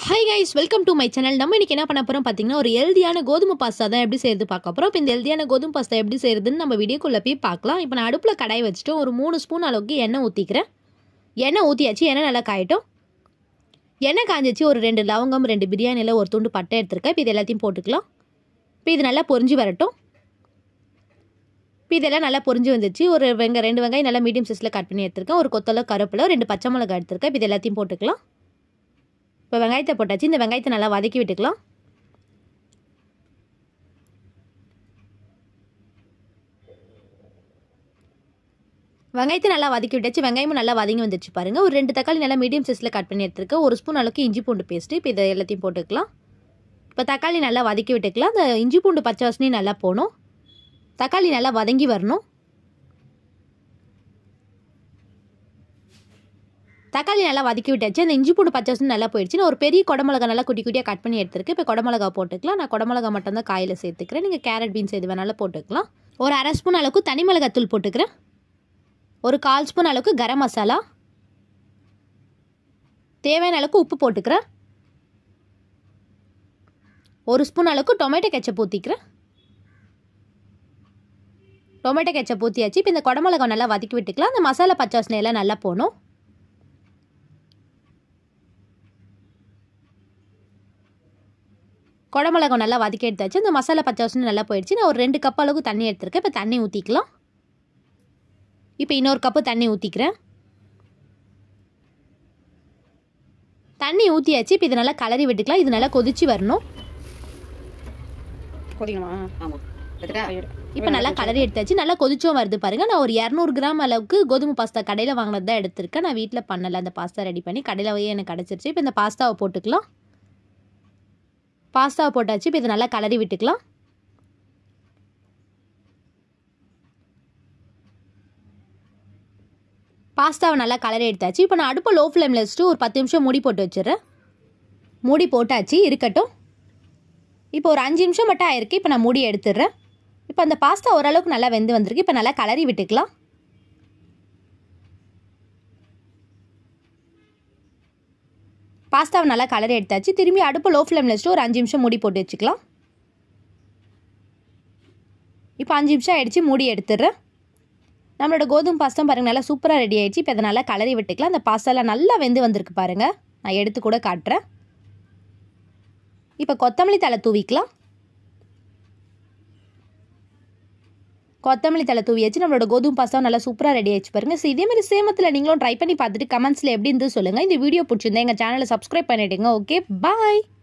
hi guys welcome to my channel நம்ம இன்னைக்கு என்ன பண்ண போறோம் பார்த்தீங்கன்னா ஒரு ஹெல்தியான கோதுமை பாஸ்தா தான் எப்படி செய்யறது பார்க்க போறோம் இப்போ இந்த ஹெல்தியான கோதுமை பாஸ்தா எப்படி செய்யறதுன்னு நம்ம வீடியோக்குள்ள போய் பார்க்கலாம் இப்போ நான் அடுப்பில் கடாய் வச்சுட்டு ஒரு மூணு ஸ்பூன் அளவுக்கு எண்ணெய் ஊற்றிக்கிறேன் எண்ணெய் ஊற்றியாச்சு எண்ணெய் நல்லா காயட்டும் எண்ணெய் காஞ்சிச்சு ஒரு ரெண்டு லவங்கம் ரெண்டு பிரியாணியில் ஒரு துண்டு பட்டை எடுத்திருக்கேன் இப்போ இது எல்லாத்தையும் போட்டுக்கலாம் இப்போ இது நல்லா பொரிஞ்சு வரட்டும் இப்போ இதெல்லாம் நல்லா பொரிஞ்சு வந்துச்சு ஒரு வெங்க ரெண்டு வெங்காயம் நல்லா மீடியம் சைஸில் கட் பண்ணி எடுத்திருக்கேன் ஒரு கொத்தளவு கருப்பில் ரெண்டு பச்சை மிளகாய் எடுத்திருக்கேன் இப்போ இது எல்லாத்தையும் போட்டுக்கலாம் இப்போ வெங்காயத்தை போட்டாச்சு இந்த வெங்காயத்தை நல்லா வதக்கி விட்டுக்கலாம் வெங்காயத்தை நல்லா வதக்கி விட்டாச்சு வெங்காயமும் நல்லா வதங்கி வந்துச்சு பாருங்கள் ஒரு ரெண்டு தக்காளி நல்லா மீடியம் சைஸில் கட் பண்ணி எடுத்துருக்கேன் ஒரு ஸ்பூன் அளவுக்கு இஞ்சி பூண்டு பேஸ்ட்டு இப்போ இதை எல்லாத்தையும் போட்டுக்கலாம் இப்போ தக்காளி நல்லா வதக்கி விட்டுக்கலாம் அந்த இஞ்சி பூண்டு பச்சை வாசனையும் நல்லா போகணும் தக்காளி நல்லா வதங்கி வரணும் தக்காளி நல்லா வதக்கி விட்டாச்சு அந்த இஞ்சி பூண்டு பச்சை வாசனை நல்லா போயிடுச்சு நான் ஒரு பெரிய குடமிளகா நல்லா குட்டி குட்டியாக கட் பண்ணி எடுத்துருக்கு இப்போ குடமிளகா போட்டுக்கலாம் நான் குடமிளகா மட்டும் தான் காயில் சேர்த்துக்கிறேன் நீங்கள் கேரட் பீன்ஸ் எது வேணாலும் போட்டுக்கலாம் ஒரு அரை ஸ்பூன் அளவுக்கு தனி மிளகாத்தூள் போட்டுக்கிறேன் ஒரு கால் ஸ்பூன் அளவுக்கு கரம் மசாலா தேவையான அளவுக்கு உப்பு போட்டுக்கிறேன் ஒரு ஸ்பூன் அளவுக்கு டொமேட்டோ கெச்சப் ஊற்றிக்கிறேன் டொமேட்டோ கெச்சப் ஊற்றியாச்சு இப்போ இந்த குடமிளகா நல்லா வதக்கி விட்டுக்கலாம் அந்த மசாலா பச்சை வாசனை எல்லாம் நல்லா போகணும் குடமிளகம் நல்லா வதக்கி எடுத்தாச்சு அந்த மசாலா பச்சை வாசனை நல்லா போயிடுச்சு நான் ஒரு ரெண்டு கப் அளவுக்கு தண்ணி எடுத்துருக்கேன் இப்போ தண்ணி ஊற்றிக்கலாம் இப்போ இன்னொரு கப்பு தண்ணி ஊற்றிக்கிறேன் தண்ணி ஊற்றியாச்சு இப்போ இது நல்லா கலரி விட்டுக்கலாம் இது நல்லா கொதிச்சு வரணும் கொதிக்கணுமா ஆமாம் எடுத்துட்டா இப்போ நல்லா கலரி எடுத்தாச்சு நல்லா கொதிச்சும் வருது பாருங்க நான் ஒரு இரநூறு கிராம் அளவுக்கு கோதுமை பாஸ்தா கடையில் வாங்கினது தான் எடுத்திருக்கேன் நான் வீட்டில் பண்ணலை அந்த பாஸ்தா ரெடி பண்ணி கடையில் போய் எனக்கு கிடச்சிருச்சு இப்போ இந்த பாஸ்தாவை போட்டுக்கலாம் பாஸ்தாவை போட்டாச்சு இப்போ இதை நல்லா கலரி விட்டுக்கலாம் பாஸ்தாவை நல்லா கலரி எடுத்தாச்சு இப்போ நான் அடுப்பை லோ ஃப்ளேமில் வச்சுட்டு ஒரு பத்து நிமிஷம் மூடி போட்டு வச்சிடுறேன் மூடி போட்டாச்சு இருக்கட்டும் இப்போ ஒரு அஞ்சு நிமிஷம் மட்டும் ஆயிருக்கு இப்போ நான் மூடி எடுத்துடுறேன் இப்போ அந்த பாஸ்தா ஓரளவுக்கு நல்லா வெந்து வந்திருக்கு இப்போ நல்லா கலரி விட்டுக்கலாம் பாஸ்தாவை நல்லா கலரி எடுத்தாச்சு திரும்பி அடுப்பு லோ ஃப்ளேமில் வச்சுட்டு ஒரு அஞ்சு நிமிஷம் மூடி போட்டு வச்சுக்கலாம் இப்போ அஞ்சு நிமிஷம் ஆயிடுச்சு மூடி எடுத்துடுறேன் நம்மளோட கோதுமை பாஸ்தா பாருங்கள் நல்லா சூப்பராக ரெடி ஆயிடுச்சு இப்போ அதை நல்லா கலரி விட்டுக்கலாம் அந்த பாஸ்தாலாம் நல்லா வெந்து வந்திருக்கு பாருங்கள் நான் எடுத்து கூட காட்டுறேன் இப்போ கொத்தமல்லி தலை தூவிக்கலாம் கொத்தமல்லி தலை தூவி வச்சு நம்மளோட கோதுமை பாஸ்தா நல்லா சூப்பராக ரெடி ஆயிடுச்சு பாருங்க ஸோ இதே மாதிரி சேமத்தில் நீங்களும் ட்ரை பண்ணி பார்த்துட்டு கமெண்ட்ஸில் எப்படி இருந்து சொல்லுங்கள் இந்த வீடியோ பிடிச்சிருந்தா எங்கள் சேனலை சப்ஸ்கிரைப் பண்ணிவிடுங்க ஓகே பாய்